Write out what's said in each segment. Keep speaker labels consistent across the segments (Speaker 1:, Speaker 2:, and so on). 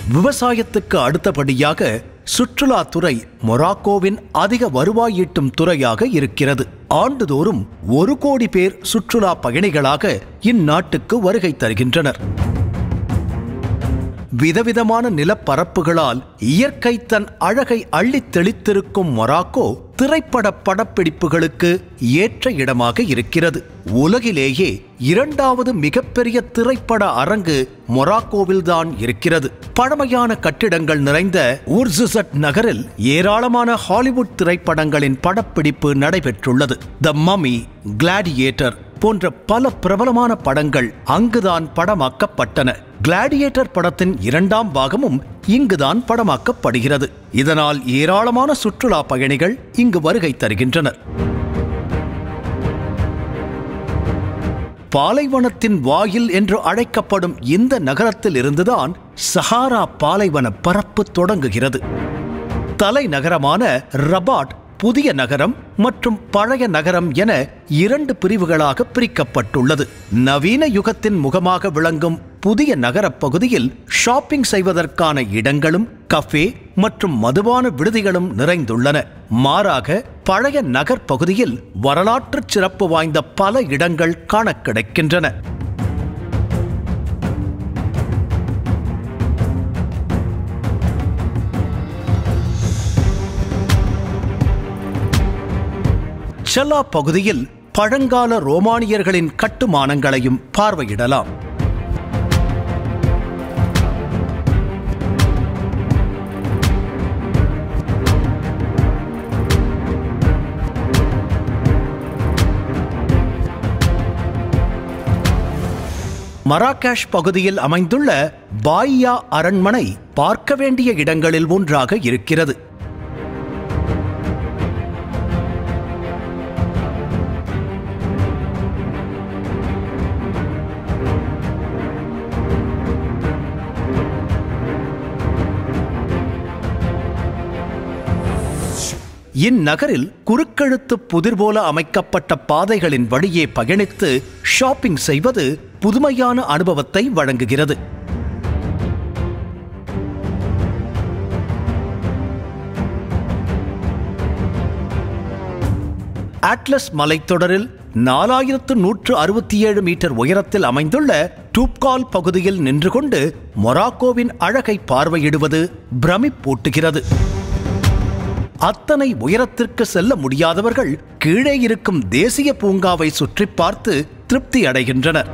Speaker 1: விவசாயத்துக்கு அடுத்தபடியாக சுற்றுலாத்துறை மொராக்கோவின் அதிக வருவாய் ஈட்டும் துறையாக இருக்கிறது ஆண்டுதோறும் ஒரு கோடி பேர் சுற்றுலா பயணிகளாக இந்நாட்டுக்கு வருகை தருகின்றனர் விதவிதமான நிலப்பரப்புகளால் இயற்கை தன் அழகை அள்ளித் தெளித்திருக்கும் மொராக்கோ திரைப்பட படப்பிடிப்புகளுக்கு ஏற்ற இடமாக இருக்கிறது உலகிலேயே இரண்டாவது மிகப்பெரிய திரைப்பட அரங்கு மொராக்கோவில்தான் இருக்கிறது பழமையான கட்டிடங்கள் நிறைந்த ஊர்சுசட் நகரில் ஏராளமான ஹாலிவுட் திரைப்படங்களின் படப்பிடிப்பு நடைபெற்றுள்ளது த மம்மி கிளாடியேட்டர் போன்ற பல பிரபலமான படங்கள் அங்குதான் படமாக்கப்பட்டன கிளாடியேட்டர் படத்தின் இரண்டாம் பாகமும் இங்குதான் படமாக்கப்படுகிறது இதனால் ஏராளமான சுற்றுலா பயணிகள் இங்கு வருகை தருகின்றனர் பாலைவனத்தின் வாயில் என்று அழைக்கப்படும் இந்த நகரத்தில் இருந்துதான் சஹாரா பாலைவன பரப்பு தொடங்குகிறது தலைநகரமான ரபாட் புதிய நகரம் மற்றும் பழைய நகரம் என இரண்டு பிரிவுகளாக பிரிக்கப்பட்டுள்ளது நவீன யுகத்தின் முகமாக விளங்கும் புதிய நகரப் பகுதியில் ஷாப்பிங் செய்வதற்கான இடங்களும் கஃபே மற்றும் மதுபான விடுதிகளும் நிறைந்துள்ளன மாறாக பழைய நகர் பகுதியில் வரலாற்று சிறப்பு வாய்ந்த பல இடங்கள் காண கிடைக்கின்றன செல்லா பகுதியில் பழங்கால ரோமானியர்களின் கட்டுமானங்களையும் பார்வையிடலாம் மராகாஷ் பகுதியில் அமைந்துள்ள பாய்யா அரண்மனை பார்க்க வேண்டிய இடங்களில் ஒன்றாக இருக்கிறது இந்நகரில் குறுக்கெழுத்து புதிர் போல அமைக்கப்பட்ட பாதைகளின் வழியே பயணித்து ஷாப்பிங் செய்வது புதுமையான அனுபவத்தை வழங்குகிறது அட்லஸ் மலைத்தொடரில் நாலாயிரத்து நூற்று அறுபத்தி ஏழு மீட்டர் உயரத்தில் அமைந்துள்ள டூப்கால் பகுதியில் நின்று கொண்டு மொராக்கோவின் அழகை பார்வையிடுவது பிரமிப்பூட்டுகிறது அத்தனை உயரத்திற்கு செல்ல முடியாதவர்கள் கீழே இருக்கும் தேசிய பூங்காவை சுற்றி பார்த்து திருப்தி அடைகின்றனர்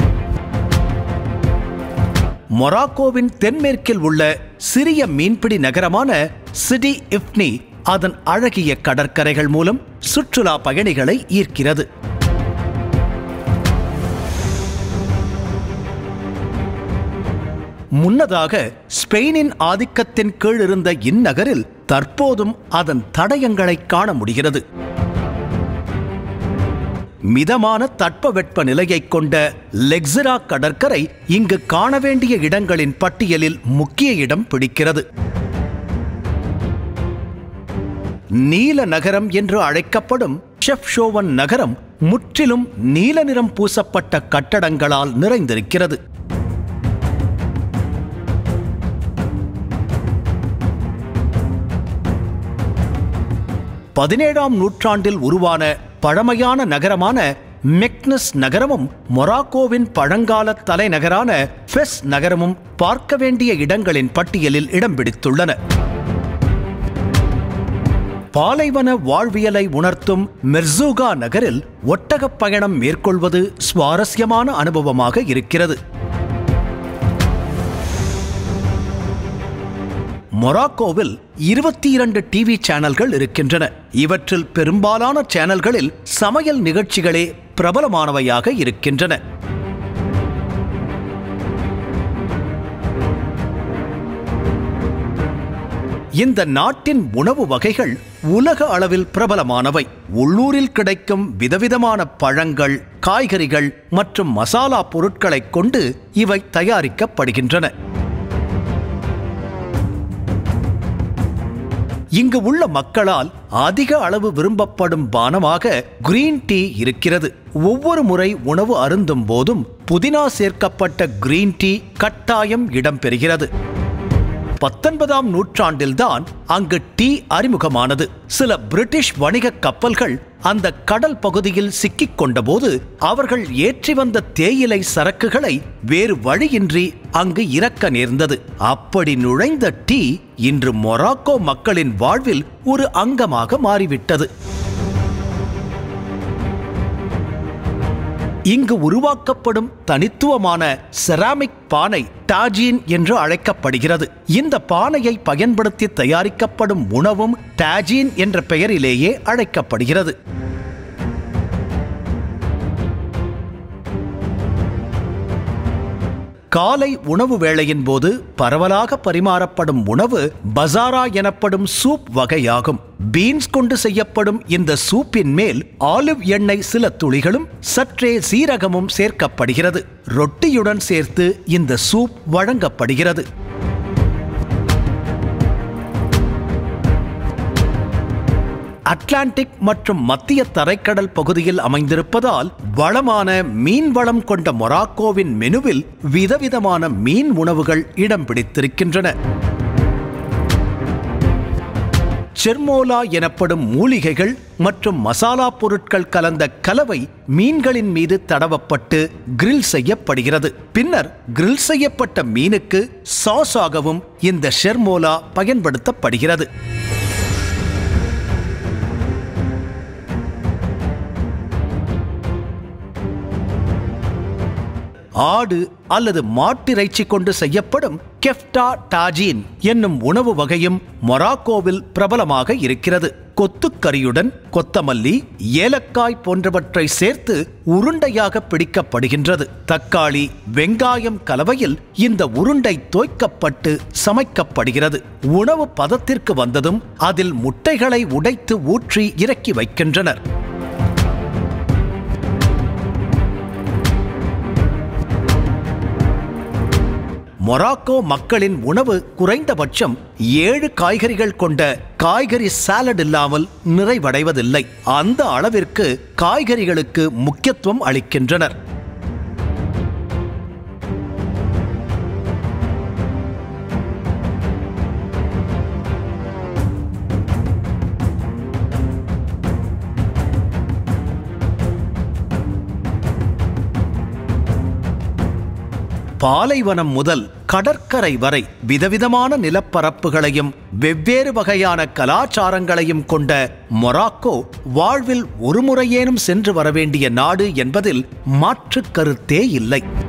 Speaker 1: மொராக்கோவின் தென்மேற்கில் உள்ள சிறிய மீன்பிடி நகரமான சிடி இப்னி அதன் அழகிய கடற்கரைகள் மூலம் சுற்றுலா பயணிகளை ஈர்க்கிறது முன்னதாக ஸ்பெயினின் ஆதிக்கத்தின் கீழ் இருந்த இந்நகரில் தற்போதும் அதன் தடயங்களை காண முடிகிறது மிதமான தட்பவெட்ப நிலையைக் கொண்ட லெக்ஸிரா கடற்கரை இங்கு காண வேண்டிய இடங்களின் பட்டியலில் முக்கிய இடம் பிடிக்கிறது நீல நகரம் என்று அழைக்கப்படும் ஷெஃப்ஷோவன் நகரம் முற்றிலும் நீல நிறம் பூசப்பட்ட கட்டடங்களால் நிறைந்திருக்கிறது பதினேழாம் நூற்றாண்டில் உருவான பழமையான நகரமான மெக்னஸ் நகரமும் மொராக்கோவின் பழங்கால தலைநகரான ஃபெஸ் நகரமும் பார்க்க வேண்டிய இடங்களின் பட்டியலில் இடம் பிடித்துள்ளன பாலைவன வாழ்வியலை உணர்த்தும் மெர்சூகா நகரில் ஒட்டகப் பயணம் மேற்கொள்வது சுவாரஸ்யமான அனுபவமாக இருக்கிறது மொராக்கோவில் இருபத்தி இரண்டு டிவி சேனல்கள் இருக்கின்றன இவற்றில் பெரும்பாலான சேனல்களில் சமையல் நிகழ்ச்சிகளே பிரபலமானவையாக இருக்கின்றன இந்த நாட்டின் உணவு வகைகள் உலக அளவில் பிரபலமானவை உள்ளூரில் கிடைக்கும் விதவிதமான பழங்கள் காய்கறிகள் மற்றும் மசாலா பொருட்களைக் கொண்டு இவை தயாரிக்கப்படுகின்றன இங்கு உள்ள மக்களால் அதிக அளவு விரும்பப்படும் பானமாக கிரீன் டீ இருக்கிறது ஒவ்வொரு முறை உணவு அருந்தும் போதும் புதினா சேர்க்கப்பட்ட கிரீன் டீ கட்டாயம் இடம்பெறுகிறது பத்தொன்பதாம் நூற்றாண்டில்தான் அங்கு டீ அறிமுகமானது சில பிரிட்டிஷ் வணிக கப்பல்கள் அந்த கடல் பகுதியில் சிக்கிக் கொண்டபோது அவர்கள் ஏற்றி வந்த தேயிலை சரக்குகளை வேறு வழியின்றி அங்கு இறக்க நேர்ந்தது அப்படி நுழைந்த டீ இன்று மொராக்கோ மக்களின் வாழ்வில் ஒரு அங்கமாக மாறிவிட்டது இங்கு உருவாக்கப்படும் தனித்துவமான செராமிக் பானை டாஜின் என்று அழைக்கப்படுகிறது இந்த பானையை பயன்படுத்தி தயாரிக்கப்படும் உணவும் டாஜின் என்ற பெயரிலேயே அழைக்கப்படுகிறது காலை உணவு வேளையின் போது பரவலாக பரிமாறப்படும் உணவு பசாரா எனப்படும் சூப் வகையாகும் பீன்ஸ் கொண்டு செய்யப்படும் இந்த சூப்பின் மேல் ஆலிவ் எண்ணெய் சில துளிகளும் சற்றே சீரகமும் சேர்க்கப்படுகிறது ரொட்டியுடன் சேர்த்து இந்த சூப் வழங்கப்படுகிறது அட்லாண்டிக் மற்றும் மத்திய தரைக்கடல் பகுதியில் அமைந்திருப்பதால் வளமான மீன் வளம் கொண்ட மொராக்கோவின் மெனுவில் விதவிதமான மீன் உணவுகள் இடம் பிடித்திருக்கின்றன செர்மோலா எனப்படும் மூலிகைகள் மற்றும் மசாலா பொருட்கள் கலந்த கலவை மீன்களின் மீது தடவப்பட்டு கிரில் செய்யப்படுகிறது பின்னர் கிரில் செய்யப்பட்ட மீனுக்கு சாஸாகவும் இந்த ஷெர்மோலா பயன்படுத்தப்படுகிறது ஆடு அல்லது மாட்டிறைச்சி கொண்டு செய்யப்படும் கெஃப்டா டாஜின் என்னும் உணவு வகையும் மொராக்கோவில் பிரபலமாக இருக்கிறது கொத்துக்கறியுடன் கொத்தமல்லி ஏலக்காய் போன்றவற்றை சேர்த்து உருண்டையாக பிடிக்கப்படுகின்றது தக்காளி வெங்காயம் கலவையில் இந்த உருண்டை தோய்க்கப்பட்டு சமைக்கப்படுகிறது உணவு பதத்திற்கு வந்ததும் அதில் முட்டைகளை உடைத்து ஊற்றி இறக்கி வைக்கின்றனர் மொராக்கோ மக்களின் உணவு குறைந்தபட்சம் ஏழு காய்கறிகள் கொண்ட காய்கறி சாலட் இல்லாமல் நிறைவடைவதில்லை அந்த அளவிற்கு காய்கறிகளுக்கு முக்கியத்துவம் அளிக்கின்றனர் பாலைவனம் முதல் கடற்கரை வரை விதவிதமான நிலப்பரப்புகளையும் வெவ்வேறு வகையான கலாச்சாரங்களையும் கொண்ட மொராக்கோ வாழ்வில் ஒருமுறையேனும் சென்று வரவேண்டிய நாடு என்பதில் மாற்றுக் கருத்தே இல்லை